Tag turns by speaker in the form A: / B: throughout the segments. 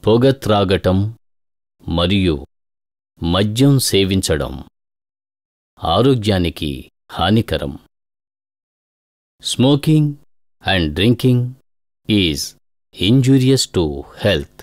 A: పొగ త్రాగటం మరియు మద్యం సేవించడం ఆరోగ్యానికి హానికరం smoking and drinking is injurious to health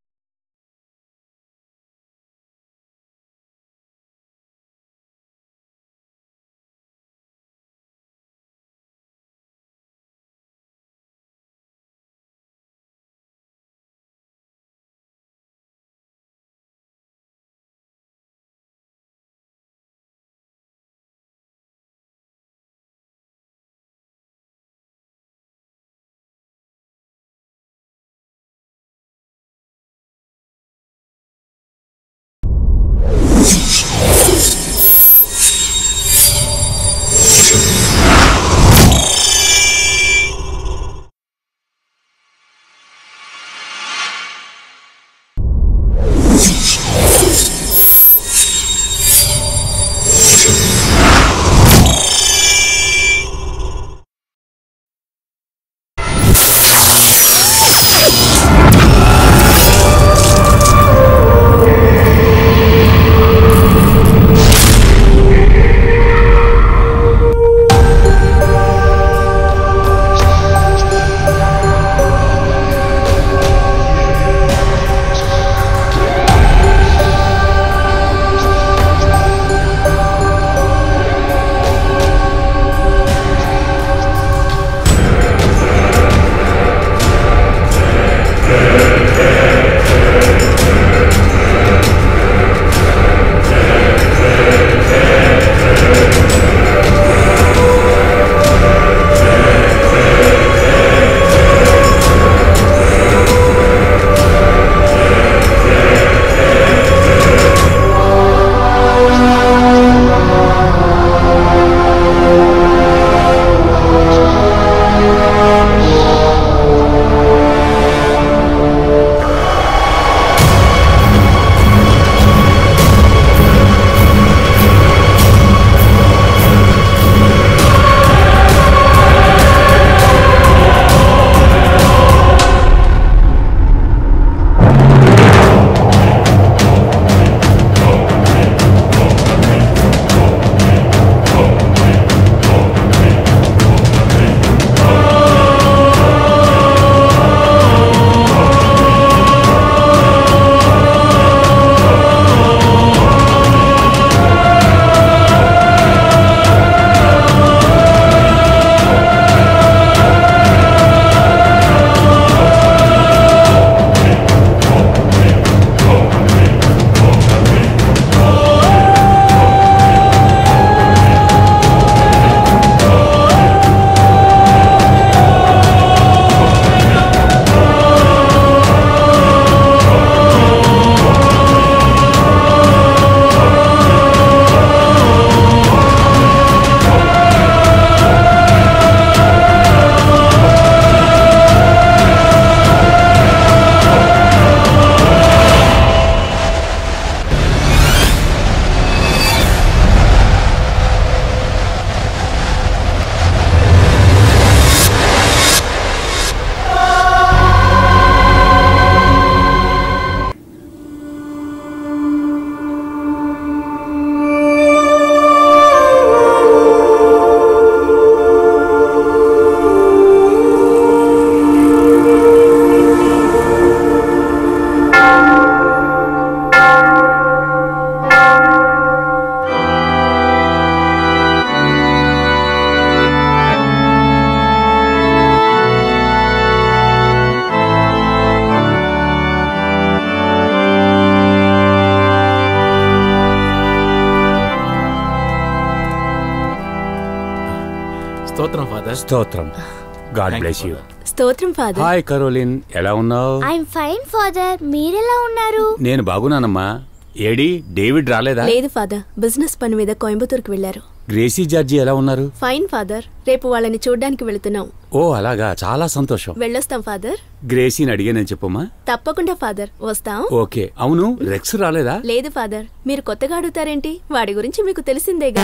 B: స్తోత్రం ఫాదర్
C: స్తోత్రం God
B: Thank you,
C: bless you
D: స్తోత్రం ఫాదర్
C: హాయ్ కరోలిన్ ఎలా ఉన్నావు
E: ఐఎమ్ ఫైన్ ఫాదర్ మీరెలా ఉన్నారు
C: నేను బాగున్నానమ్మా ఏడి డేవిడ్ రాలేదా
D: లేదు ఫాదర్ బిజినెస్ పని మీద కోయంబత్తూరుకు వెళ్లారు
C: గ్రేసీ జార్జి ఎలా ఉన్నారు
D: ఫైన్ ఫాదర్ రేపు వాళ్ళని చూడ్డానికి వెళుతున్నాం
C: ఓ అలాగా చాలా సంతోషం
D: వెళ్ళొస్తాం ఫాదర్
C: గ్రేసీని అడిగానని చెప్పమ్మా
D: తప్పకుండా ఫాదర్ వస్తాం
C: ఓకే అవును రెక్స్ రాలేదా
D: లేదు ఫాదర్ మీరు కొత్తగా అడుగుతారేంటి వాడి గురించి మీకు తెలిసిందేగా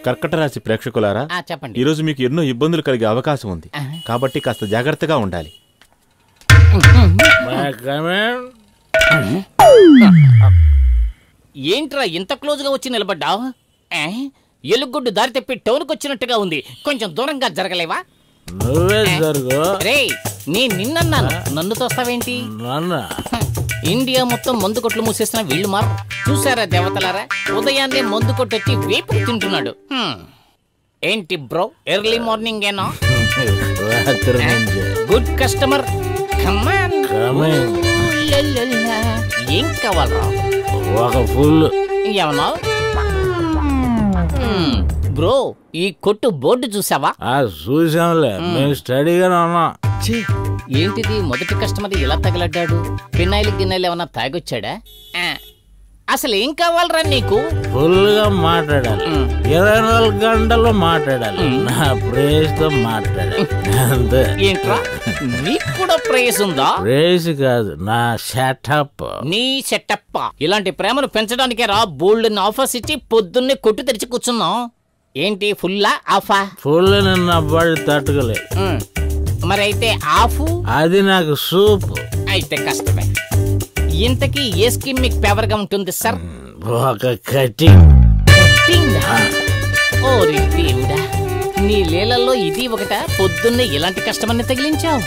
B: కర్కట రాశి ప్రేక్షకులారా
F: ఆ, చెప్పండి
B: ఈరోజు మీకు ఎన్నో ఇబ్బందులు కలిగే అవకాశం ఉంది కాబట్టి కాస్త జాగ్రత్తగా ఉండాలి
F: ఏంట్రా ఇంత క్లోజ్ గా వచ్చి నిలబడ్డావు ఎలుగుడ్డు దారి తప్పి టౌన్కి వచ్చినట్టుగా ఉంది కొంచెం దూరంగా జరగలేవా
G: నువ్వే జరుగు
F: రే నీ నిన్నన్నాను నన్ను తోస్తావేంటి
G: నాన్న
F: హ, ఇండియా మొత్తం మందు కొట్లు మూసేసిన వీళ్ళు మారు చూసారా దేవతలారా ఉదయాన్నే మందు కొట్టొచ్చి వేపుకు తింటున్నాడు హ్మ్. ఏంటి బ్రో ఎర్లీ మార్నింగ్ ఏనా
G: రాత్రి నుంచి
F: గుడ్ కస్టమర్ కమాన్
G: Coming.
F: ఏం కావాలరా
G: ఒక ఫుల్
F: ఏమన్నా బ్రో ఈ కొట్టు బోర్డు చూసావా
G: ఆ చూసాంలే మేము స్టడీగానే ఉన్నాం
F: ఏంటిది మొదటి కస్టమర్ ఇలా తగలడ్డాడు పిన్నాయిలు గిన్నెలు ఏమన్నా తాగొచ్చాడా ఆ, అసలు ఏం కావాలరా నీకు
G: ఫుల్ గా మాట్లాడాలి
F: మ్.
G: ఇరవై నాలుగు గంటలు మాట్లాడాలి నా ప్రేస్ తో మాట్లాడాలి అంతే
F: ఏంట్రా నీకు కూడా ప్రేయస్ ఉందా
G: ప్రేస్ కాదు నా షటప్
F: నీ సెటప్ప ఇలాంటి ప్రేమను పెంచడానికే రా బోల్డ్ ఆఫర్స్ ఇచ్చి పొద్దున్నే కొట్టు తెరిచి కూర్చున్నాం ఏంటి ఫుల్లా ఆఫా
G: ఫుల్ నిన్న బడి తట్టుకోలేదు
F: ఉమ్. మరి అయితే ఆఫ్
G: అది నాకు సూప్
F: అయితే కష్టమే ఇంతకీ ఏ స్కీమ్ మీకు ఫేవర్ గా ఉంటుంది సార్
G: ఒక కటింగ్
F: టింగా. ఓరి దేవుడా నీ లీలల్లో ఇది ఒకట పొద్దున్నే ఇలాంటి కష్టమని తగిలించావు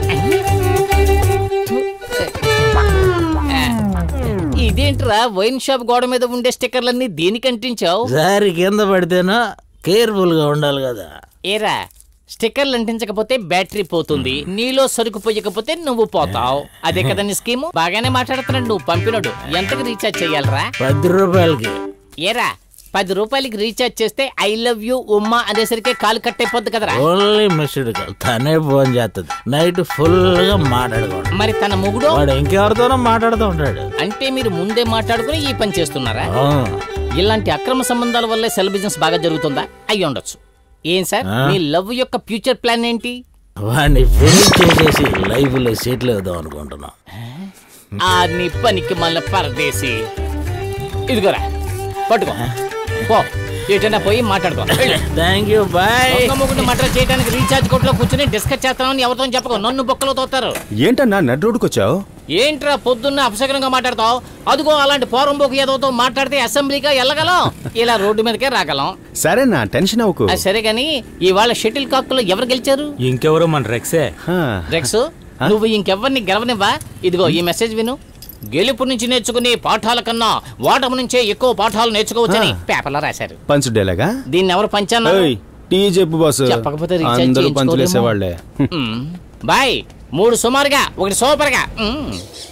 F: ఇదేంట్రా వైన్ షాప్ గోడ మీద ఉండే స్టిక్కర్లన్నీ దేనికి అంటించావు
G: దారి కింద పడితేనో కేర్ఫుల్ గా ఉండాలి కదా
F: ఏరా స్టిక్కర్లు అంటించకపోతే బ్యాటరీ పోతుంది నీలో సరుకు పోయకపోతే నువ్వు పోతావు అదే కదా నీ స్కీము బాగానే మాట్లాడుతున్నాడు నువ్వు పంపినడు ఎంతకు రీఛార్జ్ చేయాలరా
G: పది రూపాయలకి
F: ఏరా పది రూపాయలకి రీఛార్జ్ చేస్తే ఐ లవ్ యూ ఉమ్మా అనేసరికి కాలు కట్ అయిపోద్ది కదరా
G: ఓన్లీ మిస్డ్ కాల్ తనే ఫోన్ చేస్తుంది నైట్ ఫుల్ గా మాట్లాడుకోండి
F: మరి తన మొగుడు
G: వాడు ఇంకెవరితోనో మాట్లాడుతూ ఉంటాడు
F: అంటే మీరు ముందే మాట్లాడుకుని ఈ పని చేస్తున్నారా
G: ఆ,
F: ఇలాంటి అక్రమ సంబంధాల వల్లే సెల్ బిజినెస్ బాగా జరుగుతుందా అయ్యి ఉండొచ్చు ఏం సార్
G: ఆ.
F: మీ లవ్ యొక్క ఫ్యూచర్ ప్లాన్ ఏంటి
G: వాడిని పెళ్లి చేసేసి లైఫ్ లో సెటిల్ అవుదాం అనుకుంటున్నాం
F: ఆ నీ పనికి మళ్ళీ పరదేశి ఇదిగోరా పట్టుకో పో ఎటైనా పోయి మాట్లాడుకో వెళ్ళు.
G: థ్యాంక్ యూ బాయ్
F: దొంగ మొగుడిని మటర్ చేయడానికి రీఛార్జ్ కొట్లో కూర్చుని డిస్కస్ చేస్తామని ఎవరితో చెప్పకో నన్ను బొక్కలో తోస్తారు
C: ఏంటన్నా నడ్ రోడ్డుకి వచ్చావు
F: ఏంట్రా పొద్దున్న అపశకరంగా మాట్లాడతావు అదిగో అలాంటి పోరంబోకు ఏదోతో మాట్లాడితే అసెంబ్లీగా వెళ్ళగలం ఇలా రోడ్డు మీదకే రాగలం
C: సరేనా టెన్షన్ అవ్వకు
F: అది సరే గాని ఇవాళ షటిల్ కాక్లో ఎవరు గెలిచారు
H: ఇంకెవరో మన రెక్సే
C: హా.
F: రెక్స్ నువ్వు ఇంకెవరిని గెలవనివ్వా ఇదిగో ఈ మెసేజ్ విను గెలుపు నుంచి నేర్చుకునే పాఠాల కన్నా వాటము నుంచే ఎక్కువ పాఠాలు నేర్చుకోవచ్చని పేపర్లో రాశారు
C: పంచుడేలాగా
F: దీన్ని ఎవరు పంచన్నా
C: ఏయ్, టీ చెప్పు బాస్
F: చెప్పకపోతే రీఛార్జ్
C: అందరూ
F: చేయించుకోలేమో.
C: పంచులేసేవాళ్లే
F: మ్మ్. బాయ్ మూడు సుమారుగా ఒకటి సూపర్గా మ్మ్.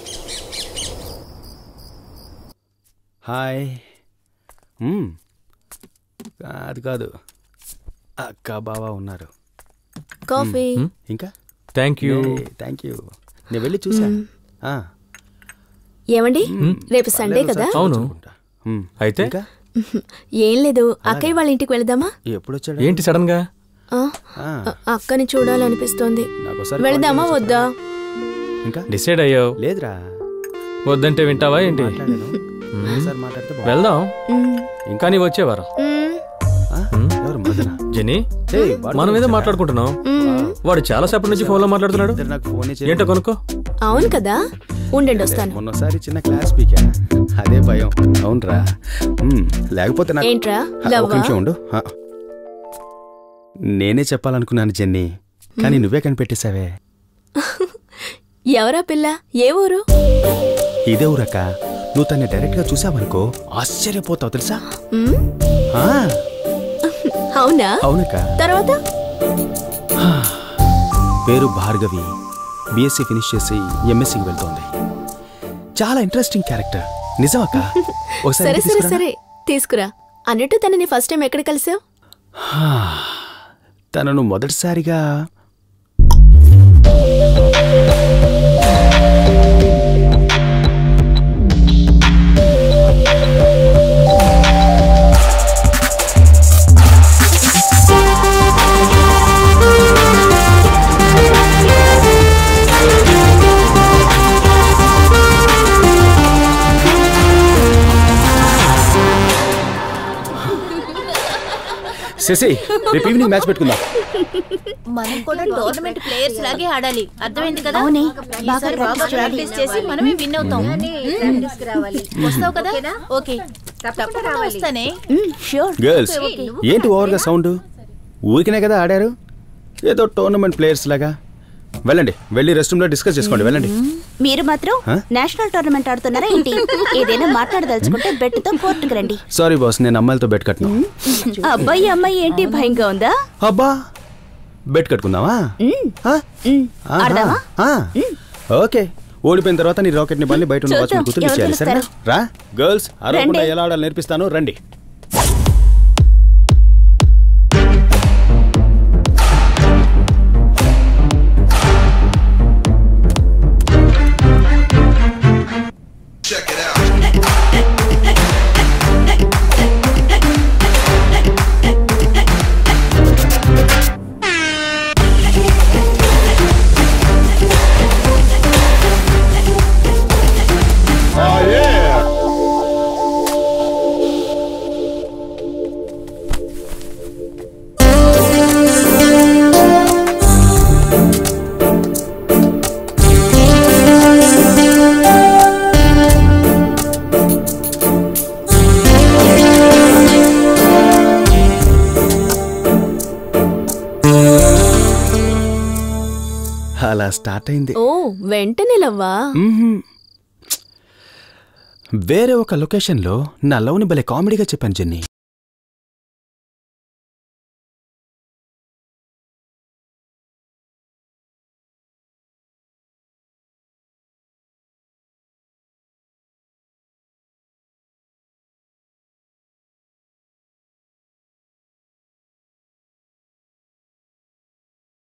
C: హాయ్ మ్మ్. కాదు కాదు అక్క బావ ఉన్నారు
D: కాఫీ
C: ఇంకా
H: థ్యాంక్ యూ
C: థ్యాంక్ యూ నేను వెళ్ళి చూసా ఆ,
D: ఏమండి రేపు సండే కదా
H: అవును
C: చూసుకుంటా. మ్మ్.
H: అయితే
C: ఇంకా
D: ఏం లేదు అక్కయ్య వాళ్ళ ఇంటికి వెళ్దామా
C: ఎప్పుడు వచ్చాడు
H: ఏంటి సడన్ గా
D: ఆ,
C: ఆ,
D: అ- అక్కని చూడాలనిపిస్తోంది
C: నాకోసారి
D: వెళదామా
C: కాల్
D: వద్దా
C: ఇంకా
H: డిసైడ్ అయ్యావు
C: లేదురా
H: వద్దంటే వింటావా ఏంటి
C: మాట్లాడాను ఒకసారి మాట్లాడితే బాగుంది.
H: వెళ్దాం
D: మ్మ్.
H: ఇంకా నీ వచ్చేవారం
D: మ్మ్.
C: ఆ? ఎవరు మదన
H: జెనీ
C: ఏయ్, వాడు
H: మనం ఏదో
C: వచ్చాడా?
H: మాట్లాడుకుంటున్నాం
D: మ్మ్.
H: వాడు చాలా సేపటి నుంచి ఫోన్ లో మాట్లాడుతున్నాడు
C: ఇద్దరు నాకు ఫోన్
H: ఏంటో కొనుక్కో
D: అవును కదా ఉండండి వస్తాను
C: మొన్నసారి చిన్న క్లాస్ పీకా అదే భయం అవునరా మ్మ్. లేకపోతే నాకు
D: ఏంట్రా
C: ఆ, ఒక
D: లవ్వా
C: నిమిషం ఉండు ఆ. నేనే చెప్పాలనుకున్నాను జెన్నీ కానీ నువ్వే కనిపెట్టేశావే
D: ఎవరా పిల్ల ఏ ఊరు
C: ఇదే ఊరక్క నువ్వు తన్ని డైరెక్ట్ గా చూసావనుకో ఆశ్చర్యపోతావు తెలుసా
D: మ్మ్?
C: ఆ,
D: అవునా
C: అవునక్క
D: తర్వాత
C: పేరు భార్గవి బీఎస్సీ ఫినిష్ చేసి ఎంఎస్సీకి వెళ్తోంది చాలా ఇంట్రెస్టింగ్ క్యారెక్టర్ నిజమక్క ఒకసారి
D: సరే
C: ఇంటికి
D: సరే
C: తీసుకురానా?
D: సరే తీసుకురా అన్నట్టు తనని ఫస్ట్ టైం ఎక్కడ కలిసావు
C: తనను మొదటిసారిగా శశి రేపు ఈవినింగ్ మ్యాచ్ పెట్టుకుందాం
I: మనం కూడా టోర్నమెంట్ ప్లేయర్స్ లాగే ఆడాలి అర్థమైంది కదా
E: అవునే. బాగా
I: ఈసారి బాగా
E: practice చేయాలి.
I: ప్రాక్టీస్ చేసి మనమే విన్ అవుతాం వస్తావు కదా ఓకే తప్పకుండా వస్తానే
E: షూర్
C: గర్ల్స్ ఏంటి ఓవర్గా సౌండ్ ఊరికనే కదా ఆడారు ఏదో టోర్నమెంట్ ప్లేయర్స్ లాగా వెళ్ళండి వెళ్ళి రెస్ట్ రూమ్లో డిస్కస్ చేసుకోండి వెళ్ళండి
E: మీరు మాత్రం
C: హ?
E: నేషనల్ టోర్నమెంట్ ఆడుతున్నారా ఏంటి ఏదైనా మాట్లాడదలుచుకుంటే బెట్తో కోర్టుకు రండి
C: సారీ బాస్ నేను అమ్మాయిలతో బెట్ కట్టను
E: అబ్బాయి అమ్మాయి ఏంటి భయంగా ఉందా
C: అబ్బా బెట్ కట్టుకుందామా ఆ?
E: మ్,
C: ఆహా.
E: ఆడదామా
C: ఆ. ఓకే ఓడిపోయిన తర్వాత నీ రాకెట్ ని మళ్ళీ బయట ఉన్న
E: చూద్దాం.
C: వాచ్మెన్ కూతురు
E: ఎవరు
C: ఇచ్చేయాలి సరేనా
E: గెలుస్తారు?
C: రా గర్ల్స్ అరవకుండా
E: రండి.
C: ఎలా ఆడాలి నేర్పిస్తాను రండి అలా స్టార్ట్ అయింది
D: ఓ వెంటనే లవ్వా
C: మ్మ్హ్మ్. వేరే ఒక లొకేషన్లో నా లవ్ని భలే కామెడీగా చెప్పాను జెన్నీ